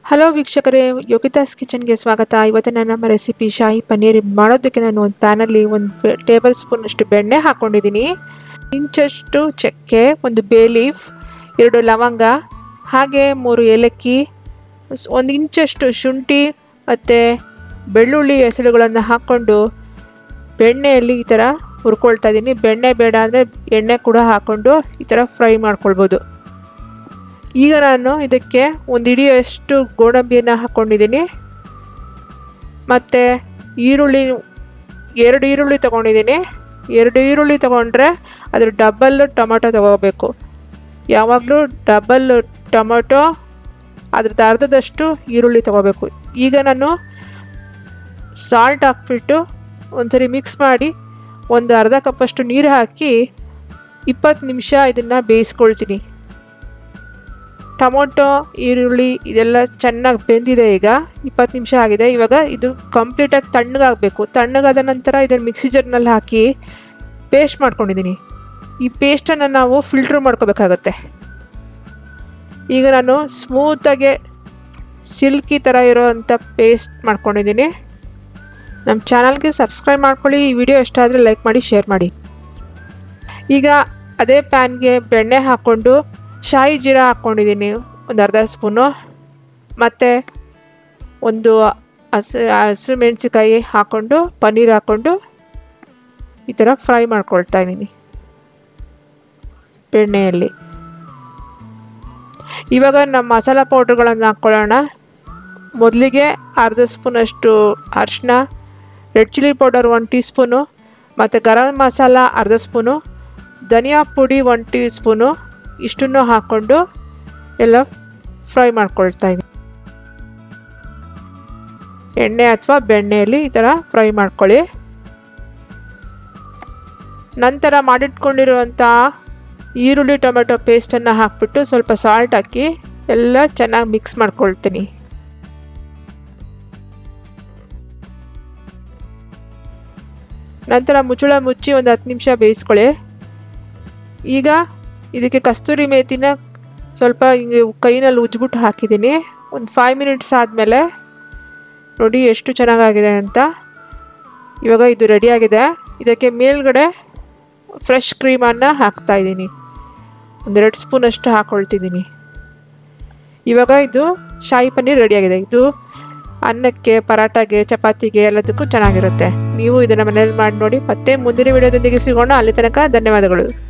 hello ವೀಕ್ಷಕರೇ ಯೋಗಿತಾಸ್ ಕಿಚನ್ಗೆ ಸ್ವಾಗತ ಇವತ್ತಿನ ನಮ್ಮ ರೆಸಿಪಿ ಶಾಹಿ ಪನ್ನೀರ್ ಮಾಡೋದಕ್ಕೆ ನಾನು ಒಂದು ಪ್ಯಾನಲ್ಲಿ ಒಂದು ಟೇಬಲ್ ಸ್ಪೂನಷ್ಟು ಬೆಣ್ಣೆ ಹಾಕ್ಕೊಂಡಿದ್ದೀನಿ ಇಂಚಷ್ಟು ಚಕ್ಕೆ ಒಂದು ಬೇ ಲೀಫ್ ಎರಡು ಲವಂಗ ಹಾಗೆ ಮೂರು ಏಲಕ್ಕಿ ಸ್- ಒಂದು ಇಂಚಷ್ಟು ಶುಂಠಿ ಮತ್ತು ಬೆಳ್ಳುಳ್ಳಿ ಎಸಳುಗಳನ್ನು ಹಾಕ್ಕೊಂಡು ಬೆಣ್ಣೆಯಲ್ಲಿ ಈ ಥರ ಹುರ್ಕೊಳ್ತಾ ಇದ್ದೀನಿ ಬೆಣ್ಣೆ ಬೇಡ ಅಂದರೆ ಎಣ್ಣೆ ಕೂಡ ಹಾಕ್ಕೊಂಡು ಈ ಥರ ಫ್ರೈ ಮಾಡ್ಕೊಳ್ಬೋದು ಈಗ ನಾನು ಇದಕ್ಕೆ ಒಂದು ಇಡಿಯಷ್ಟು ಗೋಡಂಬಿಯನ್ನು ಹಾಕ್ಕೊಂಡಿದ್ದೀನಿ ಮತ್ತು ಈರುಳ್ಳಿ ಎರಡು ಈರುಳ್ಳಿ ತೊಗೊಂಡಿದ್ದೀನಿ ಎರಡು ಈರುಳ್ಳಿ ತೊಗೊಂಡ್ರೆ ಅದ್ರ ಡಬಲ್ ಟೊಮೊಟೊ ತೊಗೋಬೇಕು ಯಾವಾಗಲೂ ಡಬಲ್ ಟೊಮೊಟೊ ಅದ್ರದ್ದು ಅರ್ಧದಷ್ಟು ಈರುಳ್ಳಿ ತೊಗೋಬೇಕು ಈಗ ನಾನು ಸಾಲ್ಟ್ ಹಾಕ್ಬಿಟ್ಟು ಒಂದ್ಸರಿ ಮಿಕ್ಸ್ ಮಾಡಿ ಒಂದು ಅರ್ಧ ಕಪ್ಪಷ್ಟು ನೀರು ಹಾಕಿ ಇಪ್ಪತ್ತು ನಿಮಿಷ ಇದನ್ನು ಬೇಯಿಸ್ಕೊಳ್ತೀನಿ ಟೊಮೊಟೊ ಈರುಳ್ಳಿ ಇದೆಲ್ಲ ಚೆನ್ನಾಗಿ ಬೆಂದಿದೆ ಈಗ ಇಪ್ಪತ್ತು ನಿಮಿಷ ಆಗಿದೆ ಇವಾಗ ಇದು ಕಂಪ್ಲೀಟಾಗಿ ತಣ್ಣಗಾಗಬೇಕು ತಣ್ಣಗಾದ ನಂತರ ಇದನ್ನು ಮಿಕ್ಸಿ ಜಾರ್ನಲ್ಲಿ ಹಾಕಿ ಪೇಸ್ಟ್ ಮಾಡ್ಕೊಂಡಿದ್ದೀನಿ ಈ ಪೇಸ್ಟನ್ನು ನಾವು ಫಿಲ್ಟ್ರ್ ಮಾಡ್ಕೋಬೇಕಾಗತ್ತೆ ಈಗ ನಾನು ಸ್ಮೂತಾಗೆ ಸಿಲ್ಕಿ ಥರ ಇರೋವಂಥ ಪೇಸ್ಟ್ ಮಾಡ್ಕೊಂಡಿದ್ದೀನಿ ನಮ್ಮ ಚಾನಲ್ಗೆ ಸಬ್ಸ್ಕ್ರೈಬ್ ಮಾಡ್ಕೊಳ್ಳಿ ಈ ವಿಡಿಯೋ ಇಷ್ಟ ಆದರೆ ಲೈಕ್ ಮಾಡಿ ಶೇರ್ ಮಾಡಿ ಈಗ ಅದೇ ಪ್ಯಾನ್ಗೆ ಬೆಣ್ಣೆ ಹಾಕ್ಕೊಂಡು ಶಾಹಿ ಜೀರಾ ಹಾಕ್ಕೊಂಡಿದ್ದೀನಿ ಒಂದು ಅರ್ಧ ಸ್ಪೂನು ಮತ್ತು ಒಂದು ಹಸಿ ಹಸಿರು ಮೆಣಸಿಕಾಯಿ ಹಾಕ್ಕೊಂಡು ಪನ್ನೀರ್ ಹಾಕ್ಕೊಂಡು ಈ ಥರ ಫ್ರೈ ಮಾಡ್ಕೊಳ್ತಾ ಇದ್ದೀನಿ ಬೆಣ್ಣೆಯಲ್ಲಿ ಇವಾಗ ನಮ್ಮ ಮಸಾಲ ಪೌಡ್ರ್ಗಳನ್ನು ಹಾಕ್ಕೊಳ್ಳೋಣ ಮೊದಲಿಗೆ ಅರ್ಧ ಸ್ಪೂನಷ್ಟು ಅರಿಶಿನ red chilli powder one teaspoon ಮತ್ತು ಗರಂ ಮಸಾಲ ಅರ್ಧ ಸ್ಪೂನು ಧನಿಯಾ ಪುಡಿ ಒನ್ ಟೀ ಸ್ಪೂನು ಇಷ್ಟನ್ನು ಹಾಕ್ಕೊಂಡು ಎಲ್ಲ ಫ್ರೈ ಮಾಡ್ಕೊಳ್ತಾ ಇದ್ದೀನಿ ಎಣ್ಣೆ ಅಥವಾ ಬೆಣ್ಣೆಯಲ್ಲಿ ಈ ಥರ ಫ್ರೈ ಮಾಡ್ಕೊಳ್ಳಿ ನಂತರ ಮಾಡಿಟ್ಕೊಂಡಿರುವಂಥ ಈರುಳ್ಳಿ ಟೊಮೆಟೊ ಪೇಸ್ಟನ್ನು ಹಾಕ್ಬಿಟ್ಟು ಸ್ವಲ್ಪ ಸಾಲ್ಟ್ ಹಾಕಿ ಎಲ್ಲ ಚೆನ್ನಾಗಿ ಮಿಕ್ಸ್ ಮಾಡ್ಕೊಳ್ತೀನಿ ನಂತರ ಮುಚ್ಚಳ ಮುಚ್ಚಿ ಒಂದು ಹತ್ತು ನಿಮಿಷ ಬೇಯಿಸ್ಕೊಳ್ಳಿ ಈಗ ಇದಕ್ಕೆ ಕಸ್ತೂರಿ ಮೇಥಿನ ಸ್ವಲ್ಪ ಹಿಂಗೆ ಕೈನಲ್ಲಿ ಉಜ್ಬಿಟ್ಟು ಹಾಕಿದ್ದೀನಿ ಒಂದು ಫೈವ್ ಮಿನಿಟ್ಸ್ ಆದಮೇಲೆ ನೋಡಿ ಎಷ್ಟು ಚೆನ್ನಾಗಾಗಿದೆ ಅಂತ ಇವಾಗ ಇದು ರೆಡಿಯಾಗಿದೆ ಇದಕ್ಕೆ ಮೇಲ್ಗಡೆ ಫ್ರೆಶ್ ಕ್ರೀಮನ್ನು ಹಾಕ್ತಾಯಿದ್ದೀನಿ ಒಂದೆರಡು ಸ್ಪೂನಷ್ಟು ಹಾಕ್ಕೊಳ್ತಿದ್ದೀನಿ ಇವಾಗ ಇದು ಶಾಹಿ ಪನ್ನೀರ್ ರೆಡಿಯಾಗಿದೆ ಇದು ಅನ್ನಕ್ಕೆ ಪರಾಟಾಗೆ ಚಪಾತಿಗೆ ಎಲ್ಲದಕ್ಕೂ ಚೆನ್ನಾಗಿರುತ್ತೆ ನೀವು ಇದನ್ನು ಮನೇಲಿ ಮಾಡಿ ನೋಡಿ ಮತ್ತೆ ಮುಂದಿನ ವಿಡಿಯೋದೊಂದಿಗೆ ಸಿಗೋಣ ಅಲ್ಲಿ ತನಕ ಧನ್ಯವಾದಗಳು